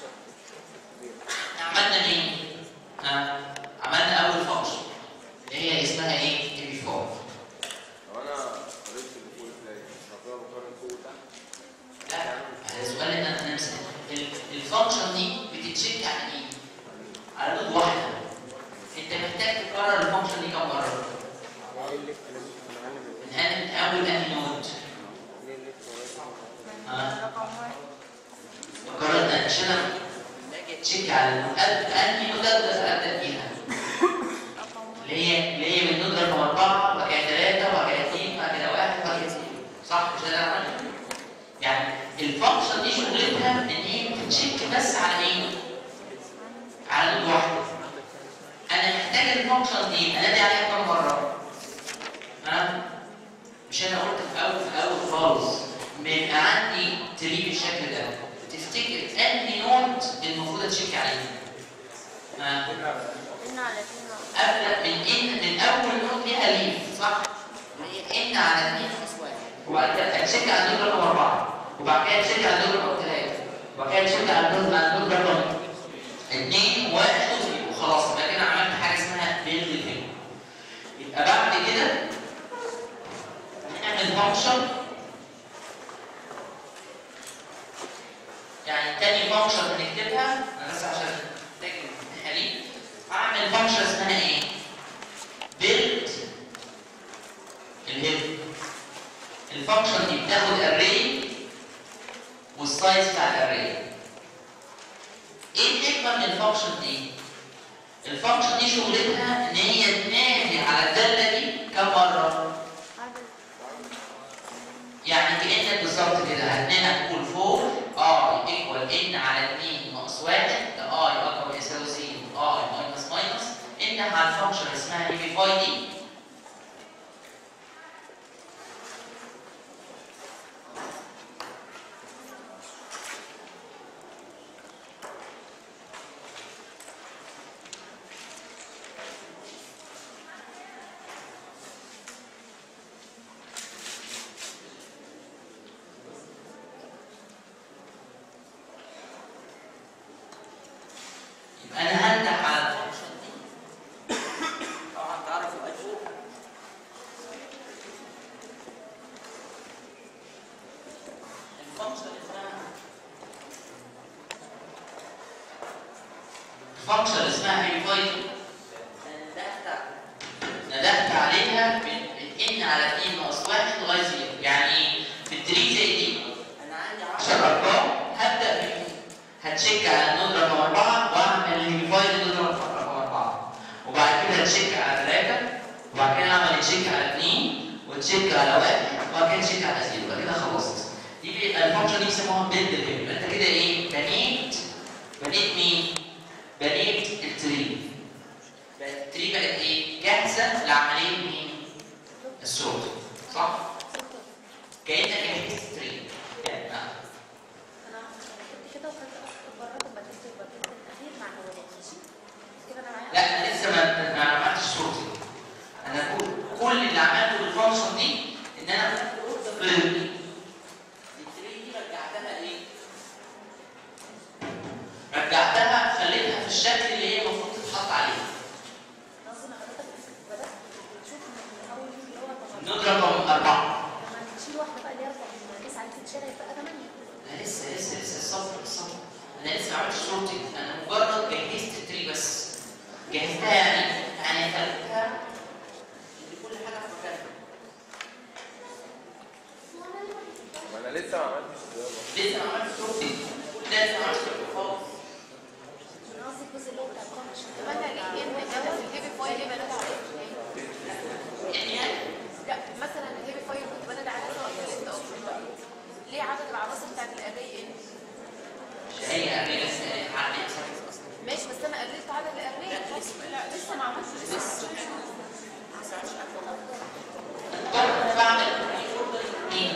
عملنا مين ها عملنا اول فانكشن اللي هي اسمها ايه اي بي 4 لو انا قريت اللي فوق ازاي هتبقى مقارن فوق وتحت لا هذا سؤال ان انا نمسك الفانكشن دي بتتشيك على ايه على نود واحده انت محتاج تكرر الفانكشن دي كم مره ايه الليفت لازم يكون اقل من من أن- من اول انهي نود ليه الليفت ورايت ها قررنا عشان انا باجي تشيك على النود انهي نود اقدر ابدا بيها اللي هي اللي هي من نود رقم اربعه وبعد كده ثلاثه وبعد كده اثنين وبعد كده واحد وبعد كده اثنين صح مش ده اللي أنا عملته؟ يعني الفانكشن دي شغلتها ان هي بتشيك بس على ايه؟ على نود واحده انا محتاج الفانكشن دي انادي عليها كم مره؟ ها؟ مش انا قلت في اول في اول خالص بيبقى عندي تري بالشكل ده تفتكر انهي نوت المفروض اتشيك عليه؟ ها؟ ابدا من ان من اول نوت ليها ليف صح؟ هي ان على 2 ناقص 1 وبعد كده اتشيك على النوت رقم 4 وبعد كده اتشيك على النوت رقم 3 وبعد كده اتشيك على النوت على النوت رقم 2 1 وخلاص يبقى كده عملت حاجه اسمها بيلد فيو يبقى بعد كده نعمل فانكشن يعني تاني فانكشن هنكتبها انا بس عشان محتاج نحليه هعمل فانكشن اسمها ايه؟ build الهيد الفانكشن دي بتاخد array والسايز بتاع الاري ايه الحكمه من الفانكشن دي؟ الفانكشن دي شغلتها ان هي تنادي على الداله دي كم مره؟ يعني كانك بالظبط كده هتنادي تقول فوق اي ايكوال ان على 2 ناقص 1 ده اي اكبر من يساوي 0 اي ماينس فانكشن اسمها هيميفاي دي يبقى انا هنده على الفانكشن دي طبعا تعرفوا اجوبه الفانكشن اسمها الفانكشن اسمها هيفايد ندهت ندهت عليها بان على 2 ناقص 1 لغايه 0 يعني في التري زي دي انا عندي 10 ارقام هبدا بيهم هتشيك على النود رقم 4 واعمل الهيفايد النود رقم 4 وبعد كده هتشيك على 3 وبعد كده اعمل تشيك على 2 وتشيك على 1 وبعد كده تشيك على 0 يبقى كده خلصت دي بي- الفانكشن دي بيسموها بيلد الهيب يبقى انت كده ايه بنيت بنيت مين؟ بنيت التري بقت التري بقت ايه؟ جاهزه لعمليه مين؟ الصوت صح؟ كانك جهزت التري يعني آه. انا كنت كده وكنت اتبررت وبدلت وبدلت الاخير مع الاولاني ماشي كده انا معايا لا انا لسه ما ما عملتش صوتي انا بقول كل اللي عملته بالفانكشن دي ان انا التري دي رجعتها ايه؟ رجعتها خليتها في الشكل اللي هي المفروض تتحط عليه قصدي انا حضرتك بدات تشوف من اول اللي هو طبعا النود رقم أربعة لما تشيل واحده بقى اللي هي رقم 9 دي تتشال هيبقى 8 أنا لسه لسه لسه الصبر الصبر أنا لسه ما عملتش صورتي أنا مجرد جهزت التري بس جهزتها يعني يعني خليتها لكل حاجة في مكانها ما انا لسه ما عملتش الرياضه لسه ما عملتش صورتي كل ده لسه ما عملتش صورتي خالص انا قصدي الجزء اللي هو بتاع الفانكشن طب انا ليه ان انا في الهيفي فايل ليه بنادى عليه؟ يعني لا مثلا الهيفي فايل كنت بنادى عليه سواء في الانت اوبشن بقى ليه عدد العناصر بتاعت الاري ان مش هي قبل لسه عدت ماشي بس انا قللت عدد الاري لا لسه لا لسه ما عملتش لسه أنا بعمل مين؟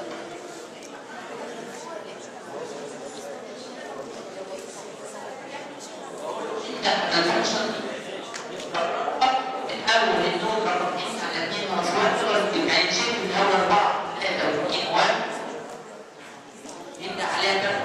لا ده الفانكشن من اول النود رقم 2 على 2 ناقص 1 دول يبقى يتشيل من اول 4 3 و2 1 يبدا عليها كام؟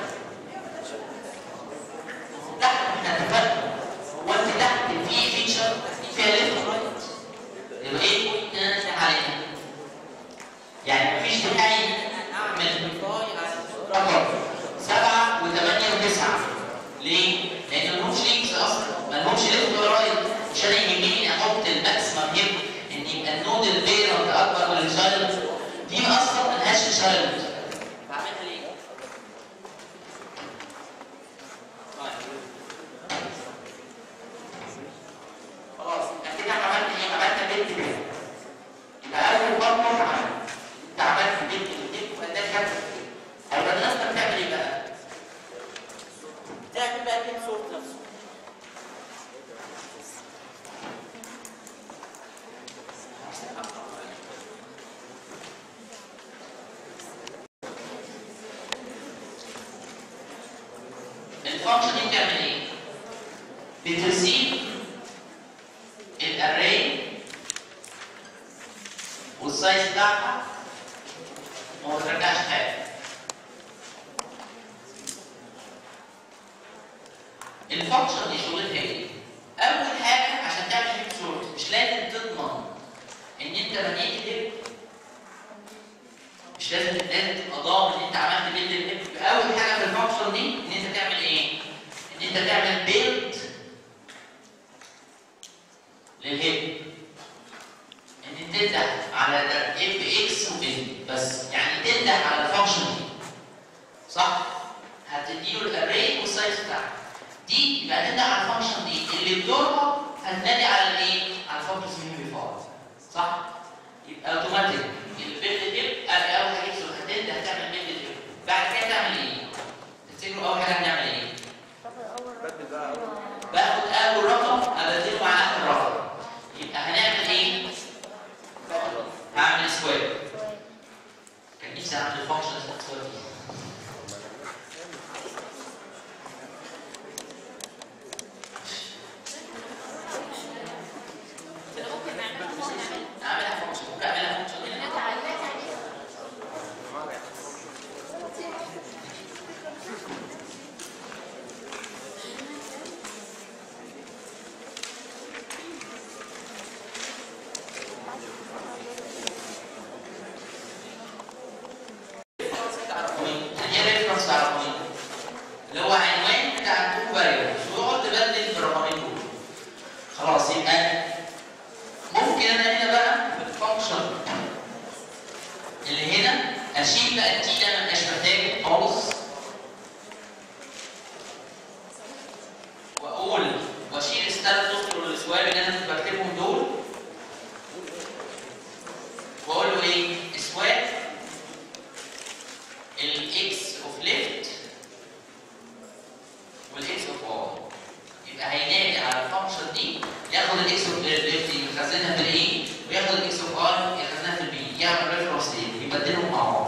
تحت احنا اتفقنا هو انت تحت في فيتشر فيها ليفت رايت يبقى ايه ان انا انزل عليها يعني مفيش داعي اعمل رقم سبعة وثمانية وتسعة ليه؟ لأن ملهمش لينكس أصلا ملهمش ليفت ولا رايت مش أنا يهمني أحط الماكسيمم هيب إن يبقى النود البيرنت أكبر من الشايلد دي أصلا ملهاش شايلد بعملها ليه؟ طيب. خلاص يبقى كده عملت ايه؟ عملت بنت كده. يبقى اول خطوه عملت. انت عملت بنت بنت واداك كام؟ هيبقى الناس بتعمل ايه بقى؟ تعمل بقى بنت صوت نفسه. الفانكشن دي بتعمل ايه؟ بترسيب الاري والسايز بتاعها وما بترجعش حاجه الفانكشن دي شغلتها ايه؟ اول حاجه عشان تعمل هيب سورت مش لازم تضمن ان انت بنيت هيب مش لازم لازم تبقى ضامن ان انت عملت بيلد الهيب اول حاجه في الفانكشن دي ان انت تعمل ايه؟ ان انت تعمل بيلد للهيب ان تنده على اف اكس وان بس يعني تنده على الفانكشن دي صح هتديله الاري والسايز بتاعها دي يبقى تنده على الفانكشن دي اللي بدورها هتنادي على الايه على الفانكشن اسمها بيفار صح يبقى اوتوماتيك البيلد هيب اول حاجه يحصل هتنده هتعمل بيلد هيب بعد كده تعمل ايه تفتكروا اول حاجه هنعمل ايه باخد اول بدل بقى أول. باخد اول رقم ابدله مع اخر رقم اللي هو عنوان بتاع التو فاريبلز ويقعد تبدل في الرقمين دول خلاص يبقى ممكن انا هنا بقى في الفانكشن اللي هنا اشيل بقى التي ده ما بقاش محتاجه خالص واقول واشيل الستاتس والسواب اللي انا كنت بكتبهم دول واقول له ايه؟ سواب الاكس اوف ليفت والاكس اوف ار يبقى هينادي على الفانكشن دي ياخد الاكس اوف ليفت يخزنها في الايه وياخد الاكس اوف ار يخزنها في البي يعمل ريفرنس ايه يبدلهم مع بعض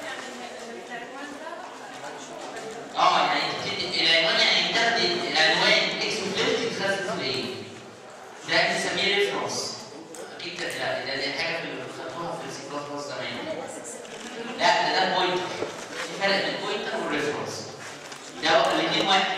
اه يعني تبتدي العنوان يعني تاخدي العنوان اكس اوف ليفت يتخزن في الايه ده بنسميه ريفرنس اكيد ده لا ده دي حاجه في اللي خدتوها في السي بلس بلس زمان لا ده ده بوينتر في فرق بين البوينتر والريفرنس ده الاثنين واحد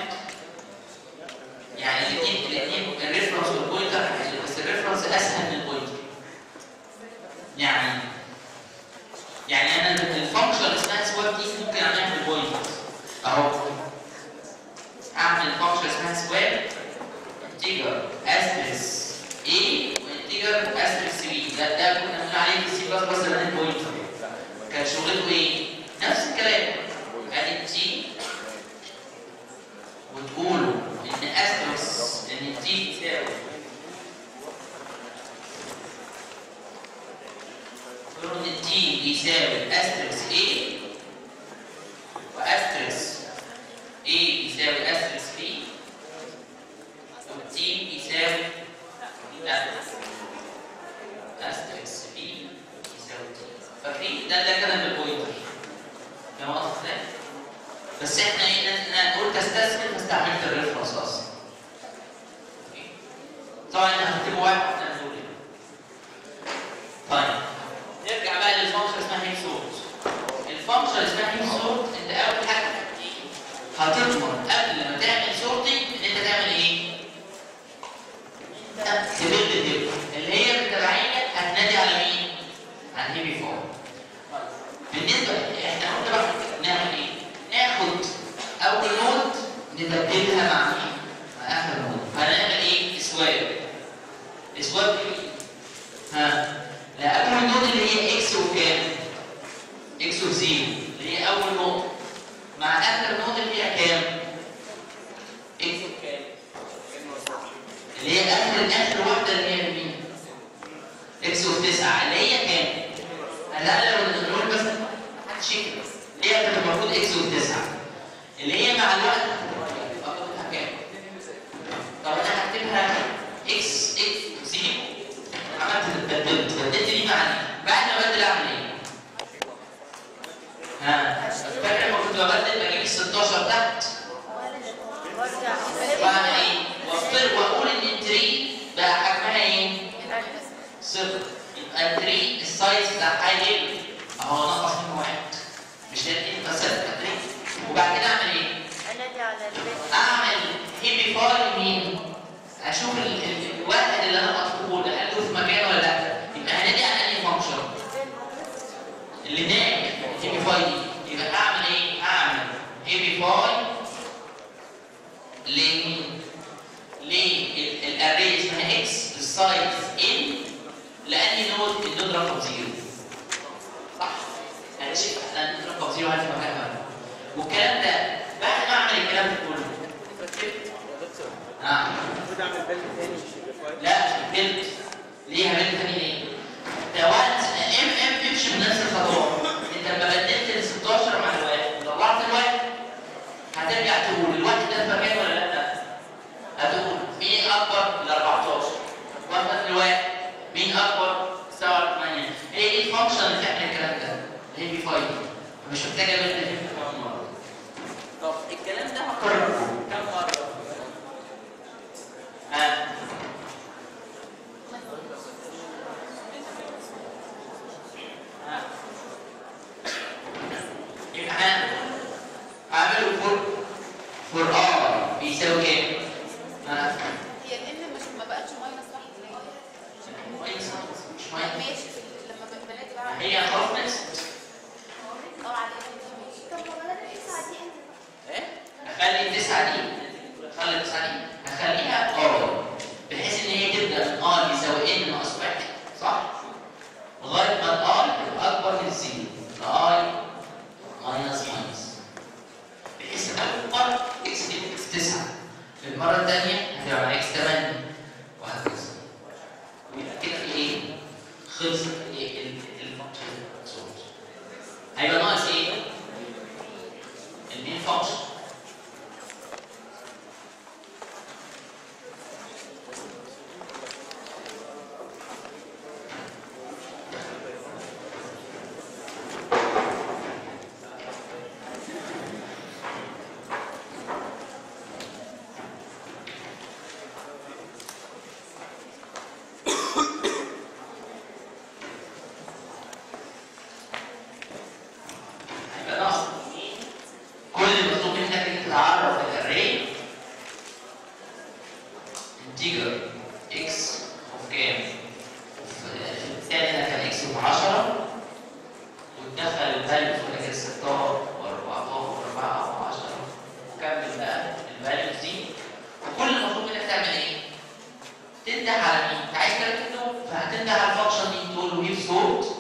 يعني الاثنين الاثنين الريفرنس والبوينتر بس الريفرنس اسهل من البوينتر يعني يعني انا الفانكشن اسمها سواب دي ممكن اعملها بالبوينتر اهو اعمل فانكشن اسمها سواب انتجر استرس A وانتجر استرس B ده ده كنا بنقول عليه في السي بلس بلس زمان البوينتر كان شغلته ايه؟ نفس الكلام ادي تي وتقولوا ان استرس ان تي تساوي تقولوا ان تي بيساوي استرس A واسترس A يساوي استرس B والتي بيساوي لا استرس B يساوي تي فاكرين ده ده كلام البوينتر فاهم قصدي ازاي؟ بس احنا ايه انا قلت استسهل فاستعملت الريفرنس اصلا أوكي؟ طبعا انا هكتبه واحد احنا هنقول ايه طيب نرجع بقى للفانكشن اسمها هيب سورت الفانكشن اسمها هيب سورت انت اول حاجه هتضمن قبل ما تعمل سورتنج ان انت تعمل ايه؟ تبيلد الهيب اللي هي بالتبعيه هتنادي على مين؟ على الهيبي فورم بالنسبه احنا قلنا بقى نعمل ايه؟ ناخد اول نود نبدلها مع مين؟ مع اخر نود هنعمل ايه؟ سواب السواب دي ها لا اول نود اللي هي اكس وكام؟ اكس وزيرو اللي هي اول نقطه مع اخر نود اللي هي كام؟ اكس وكام؟ اللي هي اخر اخر واحده اللي هي مين؟ اكس اوف 9 اللي هي كام؟ هلا لو نقول بس محدش يكتب اللي هي كانت المفروض اكس اوف 9 اللي هي مع الوقت هتبقى كام؟ طب انا هكتبها اكس اكس زيرو عملت بدلت بدلت دي مع دي بعد ما بدل اعمل ايه؟ ها فاكر لما كنت ببدل بجيب ال 16 تحت وارجع واعمل ايه؟ وافترض واقول ان التري بقى حجمها ايه؟ صفر يبقى التري السايز بتاعها هيقل اهو نقص منه واحد مش هيدي بس التري وبعد كده اعمل ايه؟ انادي على البيت اعمل هيبي فاي مين؟ اشوف ال- ال- الواحد اللي انا مطلوبه ده هل هو في مكانه ولا لا؟ يبقى هنادي على انهي فانكشن؟ اللي هناك هيبي فاي دي يبقى اعمل ايه؟ اعمل هيبي فاي لمين؟ للاري اسمها اكس السايز ان لاني نود النود رقم زيرو صح؟ يعني شيء لان النود رقم زيرو هل في مكانها والكلام ده بعد ما اعمل الكلام ده كله اه المفروض اعمل بيلد تاني مش يبقى لا بنت ليه بنت تاني ليه؟ ده وقت ام ام تمشي بنفس الخطوات انت لما بدلت ال 16 مع الواحد وطلعت الواحد هترجع تقول الواحد ده في مكانه ولا لا؟ هتقول مين اكبر ال 14 واحد الواحد مين اكبر 7 8 هي ايه الفانكشن اللي تعمل الكلام ده؟ اللي هي بي 5 مش محتاجه بنت تاني كمان مره طب الكلام ده هكرره كم مره؟ ها يبقى انا هعمله فور فور ار بيساوي كام؟ ها هي الام مش ما بقتش ماينس واحد ليه؟ كويس مش مهم ماشي في ال- لما ب- بنادي بقى على هي خلاص نفس اه على الام ماشي طب ما بدل الاكس عادي انت ايه؟ اخلي المره الثانيه هتبقى مع اكس 8 وهكذا ويبقى كده في ايه؟ خلص ايه الفانكشن هيبقى ناقص ايه؟ المين فانكشن هيبقى ناقص كل المطلوب منك انك تتعرف الاري انتجر اكس اوف كام؟ في الثاني ده كان اكس ب 10 وتدخل الفاليوز ولا كان 16 و14 و4 و10 وكمل بقى الفاليوز دي وكل المطلوب منك تعمل ايه؟ تنده على مين؟ انت عايز تركبه فهتنده على الفانكشن دي تقول له هيف صوت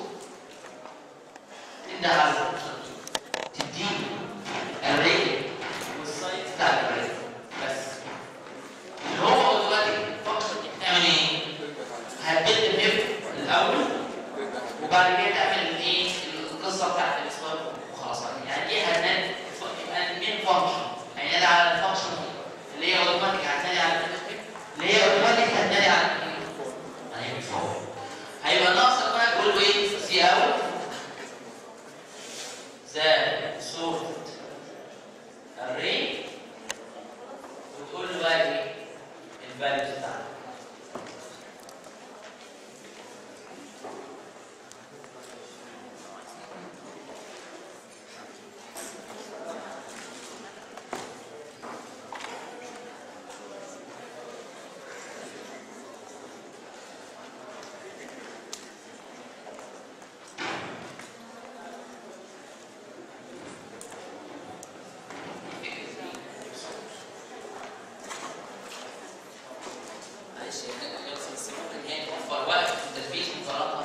تنده على الفانكشن دي تديله الريت والسايز بتاع الريت بس اللي هو دلوقتي الفانكشن دي بتعمل ايه؟ هتبدل الهيف الاول وبعد كده تعمل الايه؟ القصه بتاعت الاصدار وخلاص يعني ايه هننادي يبقى المين فانكشن هينادي على الفانكشن دي اللي هي اوتوماتيك هتنادي على المين اللي هي اوتوماتيك هتنادي على المين هيبقى فوق هيبقى ناقصك بقى تقول له ايه؟ سي اوت زائد صورة الري وتقول له بقى ايه؟ الفاليوز بتاعتك معلش هي خلص بس ممكن هي توفر وقت في التنفيذ مقارنة